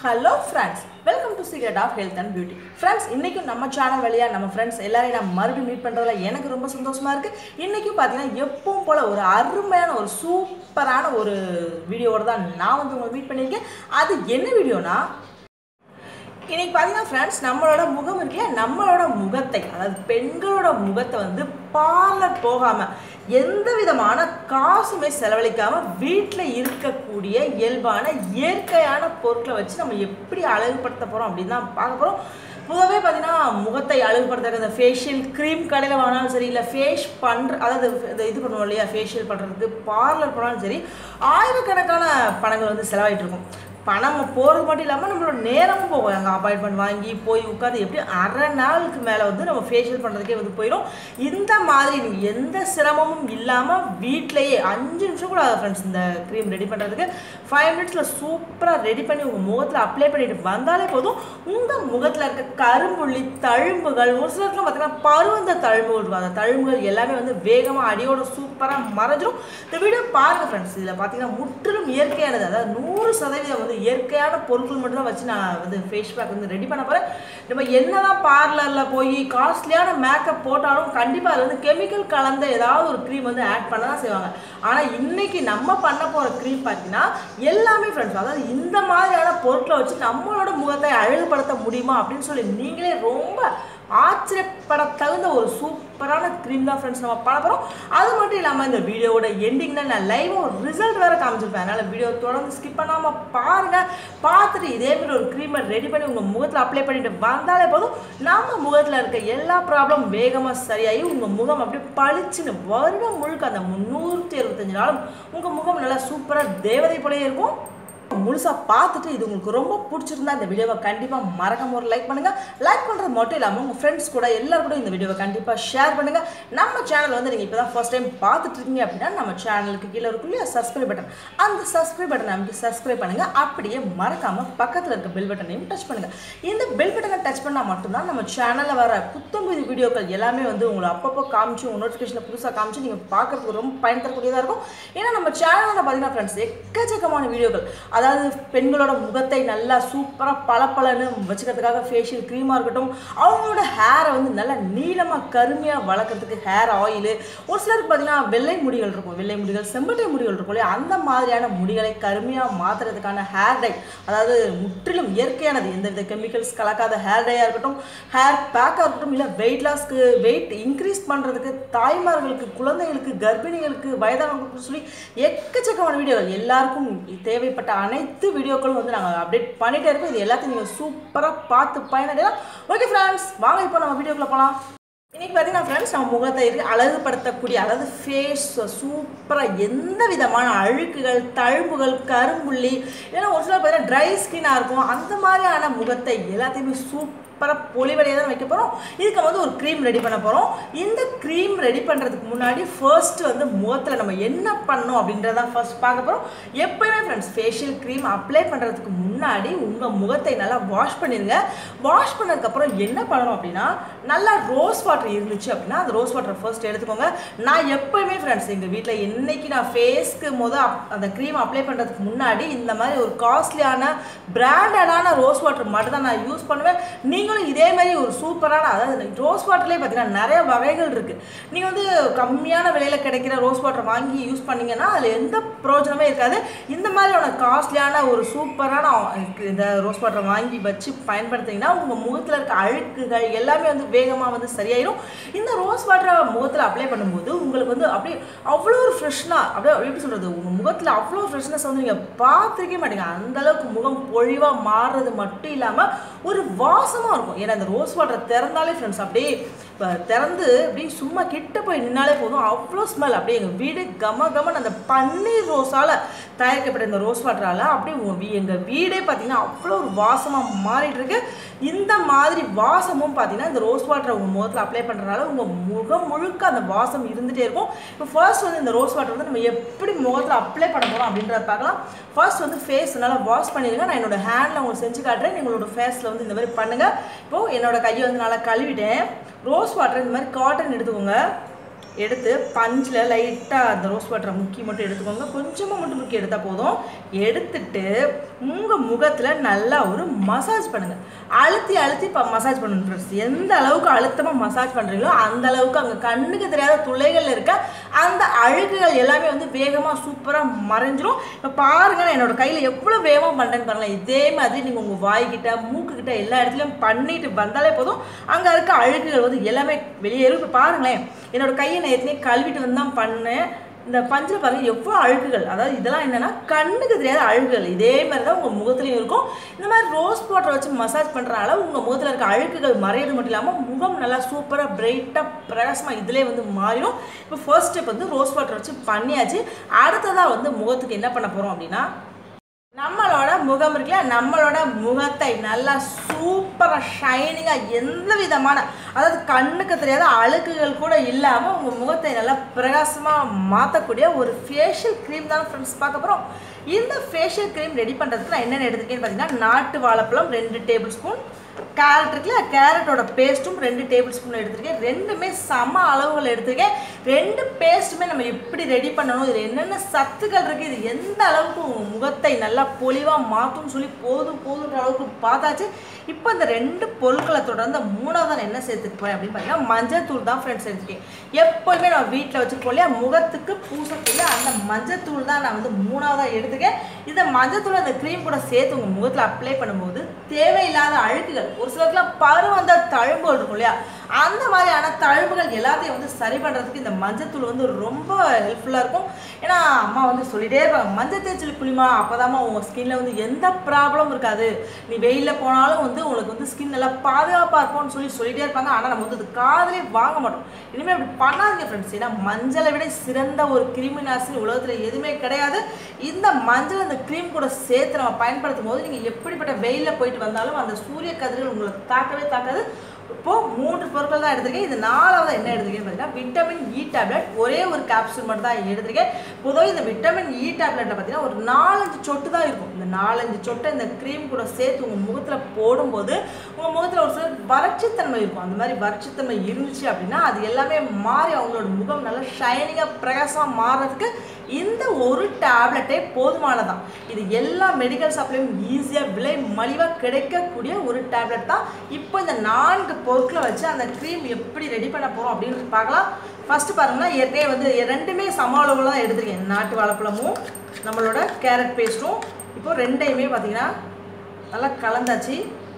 hello friends welcome to secret of health and beauty friends இன்றைக்கும் நம்ம channel வழியாக நம்ம ஃப்ரெண்ட்ஸ் எல்லாரையும் நான் மறுபடியும் மீட் பண்ணுறதுல எனக்கு ரொம்ப சந்தோஷமாக இருக்குது இன்றைக்கும் பார்த்தீங்கன்னா எப்பவும் போல் ஒரு அருமையான ஒரு சூப்பரான ஒரு வீடியோவோட தான் நான் வந்து உங்களை மீட் பண்ணியிருக்கேன் அது என்ன வீடியோனா இன்னைக்கு பார்த்தீங்கன்னா ஃப்ரெண்ட்ஸ் நம்மளோட முகம் இருக்குல்ல நம்மளோட முகத்தை அதாவது பெண்களோட முகத்தை வந்து பார்லர் போகாமல் எந்த விதமான காசுமே செலவழிக்காம வீட்டில் இருக்கக்கூடிய இயல்பான இயற்கையான பொருட்களை வச்சு நம்ம எப்படி அழகுபடுத்த போகிறோம் அப்படின்னு தான் பார்க்க போகிறோம் பொதுவாகவே பார்த்தீங்கன்னா முகத்தை அழகுபடுத்துற இந்த ஃபேஷியல் க்ரீம் கடையில் வாங்கினாலும் சரி இல்லை ஃபேஸ் பண்ணுற அதாவது இந்த இது பண்ணுவோம் இல்லையா ஃபேஷியல் பண்ணுறதுக்கு பார்லர் போனாலும் சரி ஆயிரக்கணக்கான பணங்கள் வந்து செலவாயிட்டு இருக்கும் பணம் போகிறது மட்டும் இல்லாமல் நம்மளோட நேரமும் போகும் அங்கே அப்பாயின்மெண்ட் வாங்கி போய் உட்காந்து எப்படி அரை நாளுக்கு மேலே வந்து நம்ம ஃபேஷியல் பண்ணுறதுக்கே வந்து போயிடும் இந்த மாதிரி நீங்கள் எந்த சிரமமும் இல்லாமல் வீட்டிலேயே அஞ்சு நிமிஷம் கூட ஆகும் ஃப்ரெண்ட்ஸ் இந்த க்ரீம் ரெடி பண்ணுறதுக்கு ஃபைவ் மினிட்ஸில் சூப்பராக ரெடி பண்ணி உங்கள் முகத்தில் அப்ளை பண்ணிட்டு வந்தாலே போதும் உங்கள் முகத்தில் இருக்க கரும்புள்ளி தழும்புகள் ஒரு சிலருக்குலாம் பார்த்தீங்கன்னா பருவந்த தழும்புகள் இருக்கும் அந்த தழும்புகள் எல்லாமே வந்து வேகமாக அடியோட சூப்பராக மறைஞ்சிரும் இந்த வீடியோ பாருங்கள் ஃப்ரெண்ட்ஸ் இதில் பார்த்தீங்கன்னா முற்றிலும் இயற்கையானது அதாவது நூறு சதவீதம் வந்து இயற்கையான பொருட்கள் மட்டும் தான் வச்சு நான் வந்து ஃபேஸ் பேக் வந்து ரெடி பண்ண போகிறேன் நம்ம என்னதான் பார்லரில் போய் காஸ்ட்லியான மேக்கப் போட்டாலும் கண்டிப்பாக அது வந்து கெமிக்கல் கலந்த ஏதாவது ஒரு க்ரீம் வந்து ஆட் பண்ண தான் செய்வாங்க ஆனால் இன்னைக்கு நம்ம பண்ண போகிற க்ரீம் பார்த்தீங்கன்னா எல்லாமே ஃப்ரெண்ட்ஸ் அதாவது இந்த மாதிரியான பொருட்களை வச்சு நம்மளோட முகத்தை அழகுபடுத்த முடியுமா அப்படின்னு சொல்லி நீங்களே ரொம்ப ஆச்சரியப்பட தகுந்த ஒரு சூப்பரான க்ரீம் தான் ஃப்ரெண்ட்ஸ் நம்ம பண்ண போகிறோம் அது மட்டும் இல்லாமல் இந்த வீடியோவோட எண்டிங்கில் நான் லைவாக ஒரு ரிசல்ட் வேறு காமிச்சிருப்பேன் அதனால் வீடியோ தொடர்ந்து ஸ்கிப் பண்ணாமல் பாருங்கள் பார்த்துட்டு இதேமாரி ஒரு க்ரீமை ரெடி பண்ணி உங்கள் முகத்தில் அப்ளை பண்ணிட்டு வந்தாலே போதும் நம்ம முகத்தில் இருக்க எல்லா ப்ராப்ளம் வேகமாக சரியாகி உங்கள் முகம் அப்படியே பளிச்சுன்னு வருடம் முழுக்க அந்த முந்நூற்றி அறுபத்தஞ்சு நாளும் உங்கள் முகம் நல்லா சூப்பராக தேவதை போலயே இருக்கும் முழுசாக பார்த்துட்டு இது உங்களுக்கு ரொம்ப பிடிச்சிருந்தா இந்த வீடியோவை கண்டிப்பாக மறக்காம ஒரு லைக் பண்ணுங்கள் லைக் பண்ணுறது மட்டும் இல்லாமல் உங்கள் ஃப்ரெண்ட்ஸ் கூட எல்லாரும் கூட இந்த வீடியோவை கண்டிப்பாக ஷேர் பண்ணுங்கள் நம்ம சேனல் வந்து நீங்கள் இப்போ தான் ஃபஸ்ட் டைம் பார்த்துட்டு இருக்கீங்க அப்படின்னா நம்ம சேனலுக்கு கீழே இருக்கும் இல்லையா சப்ஸ்கிரைப் பட்டன் அந்த சப்ஸ்கிரைப் பட்டனை அமைக்க சப்ஸ்கிரைப் பண்ணுங்கள் அப்படியே மறக்காமல் பக்கத்தில் இருக்க பெல் பட்டனையும் டச் பண்ணுங்கள் இந்த பெல் பட்டனை டச் பண்ணால் மட்டும்தான் நம்ம சேனலில் வர புத்தம்புது வீடியோக்கள் எல்லாமே வந்து உங்களை அப்பப்போ காமிச்சு உங்கள் நோட்டிஃபிகேஷனில் புதுசாக காமிச்சு நீங்கள் பார்க்குறதுக்கு ரொம்ப பயன் தரக்கூடியதாக இருக்கும் ஏன்னா நம்ம சேனலில் பார்த்தீங்கன்னா ஃப்ரெண்ட்ஸ் எக்கச்சக்கமான வீடியோக்கள் அதாவது பெண்களோட முகத்தை நல்லா சூப்பராக பளபளன்னு வச்சுக்கிறதுக்காக ஃபேஷியல் க்ரீமாக இருக்கட்டும் அவங்களோட ஹேரை வந்து நல்லா நீளமாக கருமையாக வளர்க்குறதுக்கு ஹேர் ஆயிலு ஒரு சிலருக்கு பார்த்தீங்கன்னா வெள்ளை முடிகள் இருக்கும் வெள்ளை முடிகள் செம்பட்டை முடிகள் இருக்கும் இல்லையா அந்த மாதிரியான முடிகளை கருமையாக மாற்றுறதுக்கான ஹேர் டை அதாவது முற்றிலும் இயற்கையானது எந்தவித கெமிக்கல்ஸ் கலக்காத ஹேர் டையாக இருக்கட்டும் ஹேர் பேக்காக இருக்கட்டும் இல்லை வெயிட் லாஸ்க்கு வெயிட் இன்க்ரீஸ் பண்ணுறதுக்கு தாய்மார்களுக்கு குழந்தைகளுக்கு கர்ப்பிணிகளுக்கு வயதானவங்களுக்கு சொல்லி எக்கச்சக்கமான வீடியோகள் எல்லாருக்கும் தேவைப்பட்ட அனைத்து வீடியோக்களும் வந்து நாங்கள் அப்டேட் பண்ணிகிட்டே இருக்கோம் இது எல்லாத்தையும் நீங்கள் சூப்பராக பார்த்து பயனடையலாம் ஓகே ஃப்ரெண்ட்ஸ் வாங்க இப்போ நம்ம வீடியோக்குள்ள போகலாம் இன்னைக்கு பார்த்தீங்கன்னா ஃப்ரெண்ட்ஸ் நம்ம முகத்தை இருக்கு அழகுபடுத்தக்கூடிய அதாவது ஃபேஸ் சூப்பராக எந்த விதமான அழுக்குகள் தழும்புகள் கரும்புள்ளி ஏன்னா ஒரு சிலர் பார்த்தீங்கன்னா ட்ரை ஸ்கின்னாக இருக்கும் அந்த மாதிரியான முகத்தை எல்லாத்தையுமே சூப்பராக பொலிவடையாக தான் வைக்க போகிறோம் இதுக்கு வந்து ஒரு க்ரீம் ரெடி பண்ண போகிறோம் இந்த க்ரீம் ரெடி பண்ணுறதுக்கு முன்னாடி ஃபர்ஸ்ட் வந்து முகத்தில் நம்ம என்ன பண்ணணும் அப்படின்றத ஃபர்ஸ்ட் பார்க்க போகிறோம் எப்போயுமே ஃப்ரெண்ட்ஸ் ஃபேஷியல் க்ரீம் அப்ளை பண்ணுறதுக்கு முன்னாடி உங்கள் முகத்தை நல்லா வாஷ் பண்ணிடுங்க வாஷ் பண்ணதுக்கப்புறம் என்ன பண்ணணும் அப்படின்னா நல்லா ரோஸ் வாட்டர் இருந்துச்சு அப்படின்னா அந்த ரோஸ் வாட்டர் ஃபர்ஸ்ட் எடுத்துக்கோங்க நான் எப்போயுமே ஃப்ரெண்ட்ஸ் எங்கள் வீட்டில் என்னைக்கு நான் ஃபேஸ்க்கு முத அந்த க்ரீம் அப்ளை பண்ணுறதுக்கு முன்னாடி இந்த மாதிரி ஒரு காஸ்ட்லியான பிராண்டடான ரோஸ் வாட்டர் மட்டும் தான் நான் யூஸ் பண்ணுவேன் நீங்களும் இதே மாதிரி ஒரு சூப்பரான அதாவது ரோஸ் வாட்டர்லேயே பார்த்தீங்கன்னா நிறைய வகைகள் இருக்குது நீங்கள் வந்து கம்மியான விலையில் கிடைக்கிற ரோஸ் வாட்டர் வாங்கி யூஸ் பண்ணீங்கன்னா அதில் எந்த பிரயோஜனமே இருக்காது இந்த மாதிரியான காஸ்ட்லியான ஒரு சூப்பரான இந்த ரோஸ் வாட்டரை வாங்கி வச்சு பயன்படுத்திங்கன்னா உங்கள் முகத்தில் இருக்க அழுக்குகள் எல்லாமே வந்து வேகமாக வந்து சரியாயிடும் இந்த ரோஸ் வாட்டரை முகத்தில் அப்ளை பண்ணும்போது உங்களுக்கு வந்து அப்படியே அவ்வளோ ஒரு ஃப்ரெஷ்னாக அப்படியே எப்படி சொல்கிறது உங்கள் முகத்தில் அவ்வளோ ஃப்ரெஷ்னஸ் வந்து நீங்கள் பார்த்துருக்கே மாட்டீங்க அந்தளவுக்கு முகம் பொழிவாக மாறுறது மட்டும் இல்லாமல் ஒரு வாசமாக இருக்கும் ஏன்னா இந்த ரோஸ் வாட்டர் திறந்தாலே ஃப்ரெண்ட்ஸ் அப்படியே இப்போ திறந்து அப்படியே சும்மா கிட்ட போய் நின்னாலே போதும் அவ்வளோ ஸ்மெல் அப்படியே எங்கள் வீடு கம கமன் அந்த பன்னீர் ரோஸால் தயாரிக்கப்பட்ட இந்த ரோஸ் வாட்டரால் அப்படியே உங்கள் வீ எங்கள் வீடே பார்த்தீங்கன்னா அவ்வளோ ஒரு வாசமாக மாறிட்டு இருக்கு இந்த மாதிரி வாசமும் பார்த்தீங்கன்னா இந்த ரோஸ் வாட்டரை உங்கள் முகத்தில் அப்ளை பண்ணுறதுனால உங்கள் முகம் முழுக்க அந்த வாசம் இருந்துகிட்டே இருக்கும் இப்போ ஃபர்ஸ்ட் வந்து இந்த ரோஸ் வாட்டர் வந்து நம்ம எப்படி முகத்தில் அப்ளை பண்ண போகிறோம் அப்படின்றத பார்க்கலாம் ஃபர்ஸ்ட் வந்து ஃபேஸ் நல்லா வாஷ் பண்ணிடுங்க நான் என்னோட ஹேண்டில் உங்களுக்கு செஞ்சு காட்டுறேன் உங்களோட ஃபேஸில் வந்து இந்த மாதிரி பண்ணுங்கள் இப்போது என்னோட கையை வந்து நல்லா கழுவிட்டேன் ரோஸ் வாட்டர் இந்த மாதிரி காட்டன் எடுத்துக்கோங்க எடுத்து பஞ்சில் லைட்டாக அந்த ரோஸ் வாட்டரை முக்கி மட்டும் எடுத்துக்கோங்க கொஞ்சமாக மட்டும் முக்கி எடுத்தால் போதும் எடுத்துட்டு உங்கள் முகத்தில் நல்லா ஒரு மசாஜ் பண்ணுங்கள் அழுத்தி அழுத்தி இப்போ மசாஜ் பண்ணணும் ஃப்ரெண்ட்ஸ் எந்த அளவுக்கு அழுத்தமாக மசாஜ் பண்ணுறீங்களோ அந்த அளவுக்கு அங்கே கண்ணுக்கு தெரியாத துளைகள் இருக்க அந்த அழுகுகள் எல்லாமே வந்து வேகமாக சூப்பராக மறைஞ்சிரும் இப்போ பாருங்க நான் என்னோட கையில் எவ்வளோ வேகமாக பண்ணுறேன்னு பாருங்களேன் இதே மாதிரி நீங்கள் உங்கள் வாய்கிட்ட மூக்குக்கிட்ட எல்லா இடத்துலையும் பண்ணிட்டு வந்தாலே போதும் அங்கே இருக்க அழுகுகள் வந்து எல்லாமே வெளியேறும் இப்போ பாருங்களேன் என்னோட கையை நான் ஏற்கனவே கழுவிட்டு வந்து தான் பண்ணேன் இந்த பஞ்சில் பாருங்க எவ்வளோ அழுகுகள் அதாவது இதெல்லாம் என்னன்னா கண்ணுக்கு தெரியாத அழுகுகள் இதே மாதிரி தான் உங்கள் முகத்துலையும் இருக்கும் இந்த மாதிரி ரோஸ் வாட்டரை வச்சு மசாஜ் பண்ணுறனால உங்கள் முகத்தில் இருக்க அழுக்குகள் மறையிறது மட்டும் இல்லாமல் முகம் நல்லா சூப்பராக பிரைட்டாக பிரகாசமாக இதிலே வந்து மாறிடும் இப்போ ஃபர்ஸ்ட் ஸ்டெப் வந்து ரோஸ் வாட்டர் வச்சு பண்ணியாச்சு அடுத்ததாக வந்து முகத்துக்கு என்ன பண்ண போகிறோம் அப்படின்னா நம்மளோட முகம் இருக்குல்ல நம்மளோட முகத்தை நல்லா சூப்பராக ஷைனிங்காக எந்த விதமான அதாவது கண்ணுக்கு தெரியாத அழுக்குகள் கூட இல்லாமல் உங்கள் முகத்தை நல்லா பிரகாசமாக மாற்றக்கூடிய ஒரு ஃபேஷியல் க்ரீம் தான் ஃப்ரெண்ட்ஸ் பார்க்க போகிறோம் இந்த ஃபேஷியல் க்ரீம் ரெடி பண்ணுறதுக்கு நான் என்னென்ன எடுத்துருக்கேன்னு பார்த்தீங்கன்னா நாட்டு வாழைப்பழம் ரெண்டு டேபிள் ஸ்பூன் கேரட் இருக்குல்ல கேரட்டோட பேஸ்ட்டும் ரெண்டு டேபிள் ஸ்பூன் எடுத்திருக்கேன் ரெண்டுமே சம அளவுகள் எடுத்திருக்கேன் ரெண்டு பேஸ்ட்டுமே நம்ம எப்படி ரெடி பண்ணணும் இதில் என்னென்ன சத்துக்கள் இருக்குது இது எந்த அளவுக்கு உங்கள் முகத்தை நல்லா பொலிவாக மாற்றும்னு சொல்லி போதும் போதுன்ற அளவுக்கு பார்த்தாச்சு இப்போ இந்த ரெண்டு பொருட்களை தொடர்ந்து மூணாவது நான் என்ன சேர்த்துக்க போறேன் அப்படின்னு பார்த்தீங்கன்னா மஞ்சள் தூள் தான் ஃப்ரெண்ட்ஸ் எடுத்துக்கேன் எப்போதுமே நம்ம வீட்டில் வச்சுருக்கோம் இல்லையா முகத்துக்கு பூசக்கூடிய அந்த மஞ்சள் தூள் தான் நான் வந்து மூணாவதாக எடுத்துக்கேன் இந்த மஞ்சள் தூள் அந்த க்ரீம் கூட சேர்த்து உங்கள் முகத்தில் அப்ளை பண்ணும்போது தேவையில்லாத அழுக்குகள் ஒரு சிலருக்குலாம் பரு வந்த தழும்புகள் இருக்கும் இல்லையா அந்த மாதிரியான தழும்புகள் எல்லாத்தையும் வந்து சரி பண்ணுறதுக்கு இந்த மஞ்சத்தூள் வந்து ரொம்ப ஹெல்ப்ஃபுல்லாக இருக்கும் ஏன்னா அம்மா வந்து சொல்லிட்டே இருப்பாங்க மஞ்சள் தேய்ச்சல் குளிமா அப்போதாம்மா உங்கள் ஸ்கின்ல வந்து எந்த ப்ராப்ளம் இருக்காது நீ வெயிலில் போனாலும் வந்து உங்களுக்கு வந்து ஸ்கின் நல்லா பாதுகாப்பாக இருக்கும்னு சொல்லி சொல்லிட்டே இருப்பாங்க ஆனால் நம்ம வந்து அது காதலே வாங்க மாட்டோம் இனிமேல் அப்படி பண்ணாதீங்க ஃப்ரெண்ட்ஸ் ஏன்னா மஞ்சளை விட சிறந்த ஒரு கிருமி நாசினி உலகத்தில் எதுவுமே கிடையாது இந்த மஞ்சள் அந்த க்ரீம் கூட சேர்த்து நம்ம பயன்படுத்தும் போது நீங்கள் எப்படிப்பட்ட வெயிலில் போயிட்டு வந்தாலும் அந்த சூரிய கதிர்கள் உங்களை தாக்கவே தாக்காது இப்போ மூன்று பொருட்கள் தான் எடுத்திருக்கேன் இது நாலாவது என்ன எடுத்திருக்கேன்னு பார்த்தீங்கன்னா விட்டமின் இ டேப்லெட் ஒரே ஒரு கேப்சூல் மட்டும் தான் எடுத்திருக்கேன் பொதுவாக இந்த விட்டமின் இ டேப்லெட்டை பார்த்தீங்கன்னா ஒரு நாலஞ்சு சொட்டு தான் இருக்கும் இந்த நாலஞ்சு சொட்டை இந்த க்ரீம் கூட சேர்த்து உங்கள் முகத்தில் போடும்போது உங்கள் முகத்தில் ஒரு சில வறட்சித்தன்மை இருக்கும் அந்த மாதிரி வறட்சித்தன்மை இருந்துச்சு அப்படின்னா அது எல்லாமே மாறி அவங்களோட முகம் நல்லா ஷைனிங்காக பிரகாசமாக மாறுறதுக்கு இந்த ஒரு டேப்லெட்டே போதுமானதான் இது எல்லா மெடிக்கல் ஷாப்லையும் ஈஸியாக விலை மலிவாக கிடைக்கக்கூடிய ஒரு டேப்லெட் தான் இப்போ இந்த நான்கு பொருட்களை வச்சு அந்த க்ரீம் எப்படி ரெடி பண்ண போகிறோம் அப்படின்னு பார்க்கலாம் ஃபஸ்ட்டு பாருங்கன்னா ஏற்கனவே வந்து ரெண்டுமே சம அளவில் தான் எடுத்திருக்கேன் நாட்டு வாழைப்பழமும் நம்மளோட கேரட் பேஸ்ட்டும் இப்போ ரெண்டையுமே பார்த்தீங்கன்னா நல்லா கலந்தாச்சு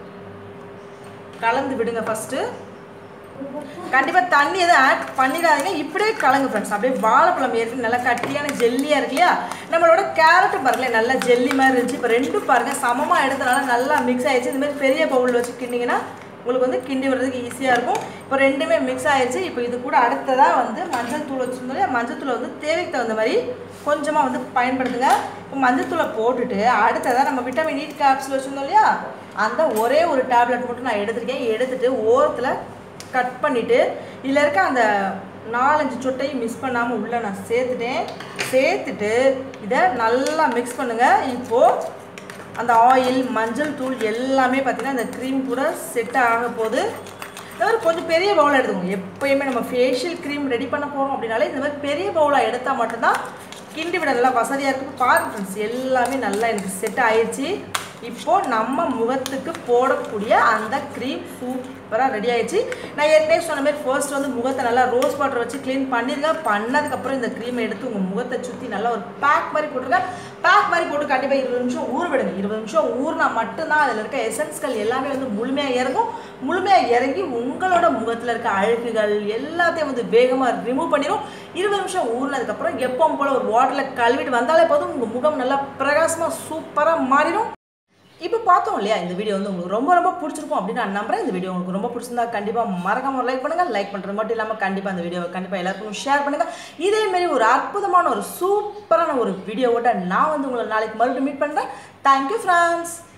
கலந்து விடுங்க ஃபஸ்ட்டு கண்டிப்பாக தண்ணி எதுவும் ஆட் பண்ணிடாதீங்க இப்படியே கலங்கு ஃப்ரெண்ட்ஸ் அப்படியே வாழைப்பழம் ஏற்கனவே நல்லா கட்டியான ஜெல்லியாக இருக்கு இல்லையா நம்மளோட கேரட்டு பாருங்களேன் நல்லா ஜெல்லி மாதிரி இருந்துச்சு இப்போ ரெண்டும் பாருங்கள் சமமாக எடுத்தனால நல்லா மிக்ஸ் ஆயிடுச்சு இந்த மாதிரி பெரிய பவுல் வச்சு கிண்டிங்கன்னா உங்களுக்கு வந்து கிண்டி விடுறதுக்கு ஈஸியாக இருக்கும் இப்போ ரெண்டுமே மிக்ஸ் ஆயிடுச்சு இப்போ இது கூட அடுத்ததாக வந்து மஞ்சள் தூள் வச்சுருந்தோம் இல்லையா மஞ்சள் தூளை வந்து தேவைக்கு தகுந்த மாதிரி கொஞ்சமாக வந்து பயன்படுத்துங்க இப்போ மஞ்சள் தூளை போட்டுட்டு அடுத்ததாக நம்ம விட்டமின் இ கேப்சூல் வச்சுருந்தோம் இல்லையா அந்த ஒரே ஒரு டேப்லெட் மட்டும் நான் எடுத்திருக்கேன் எடுத்துட்டு ஓரத்தில் கட் பண்ணிவிட்டு இதில் இருக்க அந்த நாலஞ்சு சொட்டையும் மிஸ் பண்ணாமல் உள்ளே நான் சேர்த்துட்டேன் சேர்த்துட்டு இதை நல்லா மிக்ஸ் பண்ணுங்கள் இப்போது அந்த ஆயில் மஞ்சள் தூள் எல்லாமே பார்த்திங்கன்னா அந்த க்ரீம் கூட செட் ஆக போகுது இந்த மாதிரி கொஞ்சம் பெரிய பவுலாக எடுத்துக்கோங்க எப்போயுமே நம்ம ஃபேஷியல் க்ரீம் ரெடி பண்ண போகிறோம் அப்படின்னாலே இந்த மாதிரி பெரிய பவுலாக எடுத்தால் மட்டும்தான் கிண்டி விட நல்லா வசதியாக இருக்கும் பாருங்க ஃப்ரெண்ட்ஸ் எல்லாமே நல்லா எனக்கு செட் ஆயிடுச்சு இப்போ நம்ம முகத்துக்கு போடக்கூடிய அந்த க்ரீம் சூப்பராக ரெடி ஆயிடுச்சு நான் ஏற்கனவே சொன்ன மாதிரி ஃபர்ஸ்ட் வந்து முகத்தை நல்லா ரோஸ் வாட்டர் வச்சு க்ளீன் பண்ணிருங்க பண்ணதுக்கப்புறம் இந்த க்ரீமை எடுத்து உங்கள் முகத்தை சுற்றி நல்லா ஒரு பேக் மாதிரி போட்டுருங்க பேக் மாதிரி போட்டு கண்டிப்பாக இருபது நிமிஷம் ஊற விடுங்க இருபது நிமிஷம் ஊறினா மட்டும்தான் அதில் இருக்க எசன்ஸ்கள் எல்லாமே வந்து முழுமையாக இறங்கும் முழுமையாக இறங்கி உங்களோட முகத்தில் இருக்க அழுக்குகள் எல்லாத்தையும் வந்து வேகமாக ரிமூவ் பண்ணிடும் இருபது நிமிஷம் ஊறினதுக்கப்புறம் எப்பவும் போல் ஒரு வாட்டரில் கழுவிட்டு வந்தாலே போதும் உங்கள் முகம் நல்லா பிரகாசமாக சூப்பராக மாறிடும் இப்போ பார்த்தோம் இல்லையா இந்த வீடியோ வந்து உங்களுக்கு ரொம்ப ரொம்ப பிடிச்சிருக்கும் அப்படின்னு நான் நம்புறேன் இந்த வீடியோ உங்களுக்கு ரொம்ப பிடிச்சிருந்தா கண்டிப்பாக மறக்காம லைக் பண்ணுங்க லைக் பண்ணுறது மட்டும் இல்லாமல் கண்டிப்பாக அந்த வீடியோவை கண்டிப்பாக எல்லாருக்கும் ஷேர் பண்ணுங்க இதே மாதிரி ஒரு அற்புதமான ஒரு சூப்பரான ஒரு வீடியோவோட நான் வந்து உங்களை நாளைக்கு மறுபடியும் மீட் பண்ணுறேன் தேங்க்யூ ஃப்ரெண்ட்ஸ்